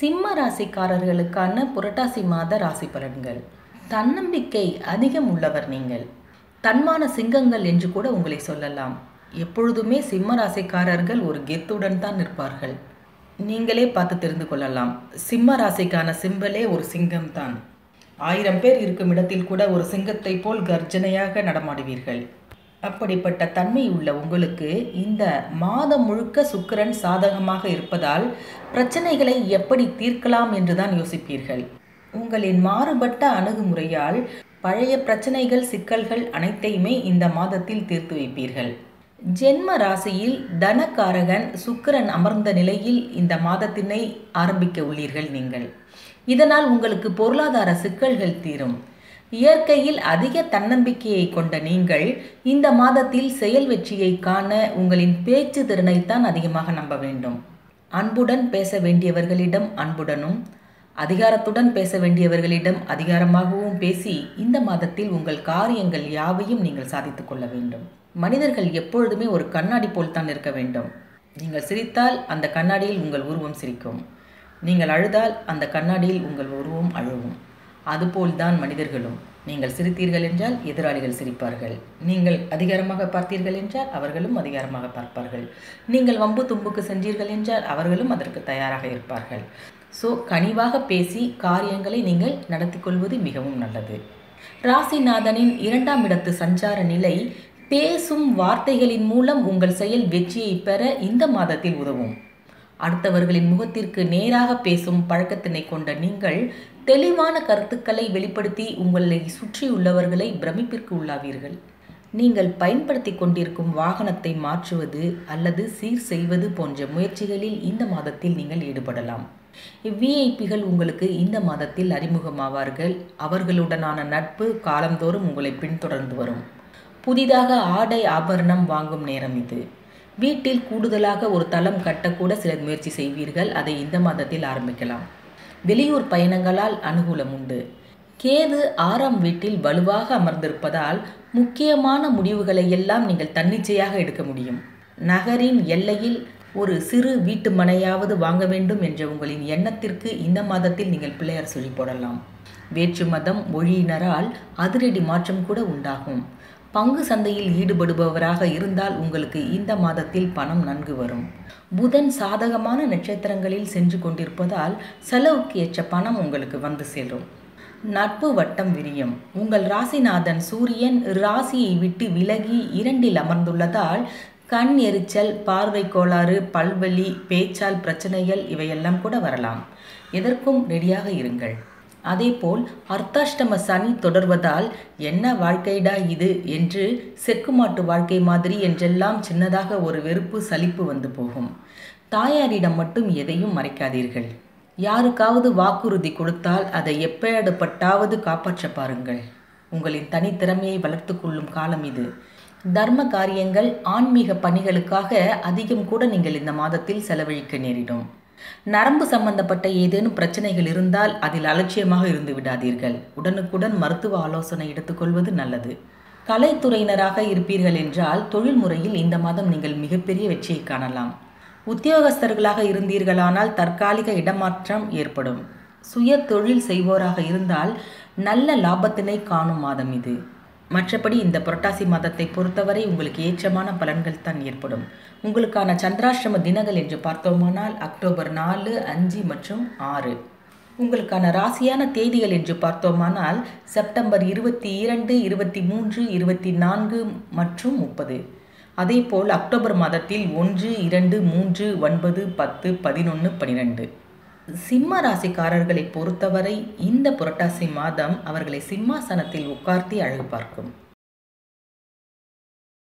சிம்ம ராசிக்காரர்களுக்கான புரட்டாசி மாத ராசி பலன்கள் தன்னம்பிக்கை அதிகம் உள்ளவர் நீங்கள் தன்மான சிங்கங்கள் என்று கூட உங்களை சொல்லலாம் எப்பொழுதுமே சிம்ம ராசிக்காரர்கள் ஒரு கெத்துடன் தான் நிற்பார்கள் நீங்களே பார்த்து தெரிந்து கொள்ளலாம் சிம்ம ராசிக்கான சிம்பலே ஒரு சிங்கம் தான் ஆயிரம் பேர் இருக்கும் இடத்தில் கூட ஒரு சிங்கத்தை போல் கர்ஜனையாக நடமாடுவீர்கள் அப்படிப்பட்ட தன்மை உள்ள உங்களுக்கு இந்த மாதம் முழுக்க சுக்கிரன் சாதகமாக இருப்பதால் பிரச்சனைகளை எப்படி தீர்க்கலாம் என்றுதான் யோசிப்பீர்கள் உங்களின் மாறுபட்ட அணுகுமுறையால் பழைய பிரச்சனைகள் சிக்கல்கள் அனைத்தையுமே இந்த மாதத்தில் தீர்த்து வைப்பீர்கள் ஜென்ம ராசியில் தனக்காரகன் சுக்கிரன் அமர்ந்த நிலையில் இந்த மாதத்தினை ஆரம்பிக்க உள்ளீர்கள் நீங்கள் இதனால் உங்களுக்கு பொருளாதார சிக்கல்கள் தீரும் இயற்கையில் அதிக தன்னம்பிக்கையை கொண்ட நீங்கள் இந்த மாதத்தில் செயல் வெற்றியை காண உங்களின் பேச்சு திறனைத்தான் அதிகமாக நம்ப வேண்டும் அன்புடன் பேச வேண்டியவர்களிடம் அன்புடனும் அதிகாரத்துடன் பேச வேண்டியவர்களிடம் அதிகாரமாகவும் பேசி இந்த மாதத்தில் உங்கள் காரியங்கள் யாவையும் நீங்கள் சாதித்துக் கொள்ள வேண்டும் மனிதர்கள் எப்பொழுதுமே ஒரு கண்ணாடி போல் தான் இருக்க வேண்டும் நீங்கள் சிரித்தால் அந்த கண்ணாடியில் உங்கள் உருவம் சிரிக்கும் நீங்கள் அழுதால் அந்த கண்ணாடியில் உங்கள் உருவம் அழுவும் அதுபோல்தான் மனிதர்களும் நீங்கள் சிரித்தீர்கள் என்றால் எதிராளிகள் சிரிப்பார்கள் நீங்கள் அதிகாரமாக பார்த்தீர்கள் என்றால் அவர்களும் அதிகாரமாக பார்ப்பார்கள் நீங்கள் வம்பு தும்புக்கு சென்றீர்கள் என்றால் அவர்களும் அதற்கு தயாராக இருப்பார்கள் ஸோ கனிவாக பேசி காரியங்களை நீங்கள் நடத்தி கொள்வது மிகவும் நல்லது ராசிநாதனின் இரண்டாம் இடத்து சஞ்சார நிலை பேசும் வார்த்தைகளின் மூலம் உங்கள் செயல் வெற்றியை பெற இந்த மாதத்தில் உதவும் அடுத்தவர்களின் முகத்திற்கு நேராக பேசும் பழக்கத்தினை கொண்ட நீங்கள் தெளிவான கருத்துக்களை வெளிப்படுத்தி உங்களை சுற்றியுள்ளவர்களை பிரமிப்பிற்கு உள்ளாவீர்கள் நீங்கள் பயன்படுத்தி கொண்டிருக்கும் வாகனத்தை மாற்றுவது அல்லது சீர் செய்வது போன்ற முயற்சிகளில் இந்த மாதத்தில் நீங்கள் ஈடுபடலாம் விஐபிகள் உங்களுக்கு இந்த மாதத்தில் அறிமுகமாவார்கள் அவர்களுடனான நட்பு காலந்தோறும் உங்களை பின்தொடர்ந்து வரும் புதிதாக ஆடை ஆபரணம் வாங்கும் நேரம் இது வீட்டில் கூடுதலாக ஒரு தளம் கட்டக்கூட சிலர் முயற்சி செய்வீர்கள் அதை இந்த மாதத்தில் ஆரம்பிக்கலாம் வெளியூர் பயணங்களால் அனுகூலம் உண்டு கேது ஆறாம் வீட்டில் வலுவாக அமர்ந்திருப்பதால் முக்கியமான முடிவுகளை எல்லாம் நீங்கள் தன்னிச்சையாக எடுக்க முடியும் நகரின் எல்லையில் ஒரு சிறு வீட்டு மனையாவது வாங்க வேண்டும் என்ற உங்களின் எண்ணத்திற்கு இந்த மாதத்தில் நீங்கள் பிள்ளையார் சொல்லி போடலாம் வேற்று மதம் மொழியினரால் அதிரடி மாற்றம் கூட உண்டாகும் பங்கு சந்தையில் ஈடுபடுபவராக இருந்தால் உங்களுக்கு இந்த மாதத்தில் பணம் நன்கு வரும் புதன் சாதகமான நட்சத்திரங்களில் சென்று கொண்டிருப்பதால் செலவுக்கு ஏற்ற பணம் உங்களுக்கு வந்து சேரும் நட்பு வட்டம் விரியும் உங்கள் ராசிநாதன் சூரியன் ராசியை விட்டு விலகி இரண்டில் அமர்ந்துள்ளதால் கண் எரிச்சல் பார்வை கோளாறு பல்வலி பேச்சால் பிரச்சனைகள் இவையெல்லாம் கூட வரலாம் எதற்கும் ரெடியாக இருங்கள் அதேபோல் அர்த்தாஷ்டம சனி தொடர்வதால் என்ன வாழ்க்கைடா இது என்று செக்குமாட்டு வாழ்க்கை மாதிரி என்றெல்லாம் சின்னதாக ஒரு வெறுப்பு சலிப்பு வந்து போகும் தாயாரிடம் மட்டும் எதையும் மறைக்காதீர்கள் யாருக்காவது வாக்குறுதி கொடுத்தால் அதை எப்பேடுபட்டாவது காப்பாற்ற பாருங்கள் உங்களின் தனித்திறமையை வளர்த்து கொள்ளும் காலம் இது தர்ம காரியங்கள் ஆன்மீக பணிகளுக்காக அதிகம் கூட நீங்கள் இந்த மாதத்தில் செலவழிக்க நேரிடும் நரம்பு சம்பந்தப்பட்ட ஏதேனும் பிரச்சனைகள் இருந்தால் அதில் அலட்சியமாக இருந்து விடாதீர்கள் உடனுக்குடன் மருத்துவ ஆலோசனை எடுத்துக்கொள்வது நல்லது கலைத்துறையினராக இருப்பீர்கள் என்றால் தொழில் முறையில் இந்த மாதம் நீங்கள் மிகப்பெரிய வெற்றியை காணலாம் உத்தியோகஸ்தர்களாக இருந்தீர்களானால் தற்காலிக இடமாற்றம் ஏற்படும் சுய தொழில் செய்வோராக இருந்தால் நல்ல லாபத்தினை காணும் மாதம் இது மற்றபடி இந்த புரட்டாசி மாதத்தை பொறுத்தவரை உங்களுக்கு ஏற்றமான பலன்கள் தான் ஏற்படும் உங்களுக்கான சந்திராஷ்டிரம தினங்கள் என்று பார்த்தோமானால் அக்டோபர் நாலு அஞ்சு மற்றும் ஆறு உங்களுக்கான ராசியான தேதிகள் என்று பார்த்தோமானால் செப்டம்பர் இருபத்தி இரண்டு இருபத்தி மூன்று இருபத்தி நான்கு மற்றும் முப்பது அதேபோல் அக்டோபர் மாதத்தில் ஒன்று இரண்டு மூன்று ஒன்பது பத்து பதினொன்று பனிரெண்டு சிம்ம ராசிக்காரர்களை பொறுத்தவரை இந்த புரட்டாசி மாதம் அவர்களை சிம்மாசனத்தில் உட்கார்த்தி அழகு பார்க்கும்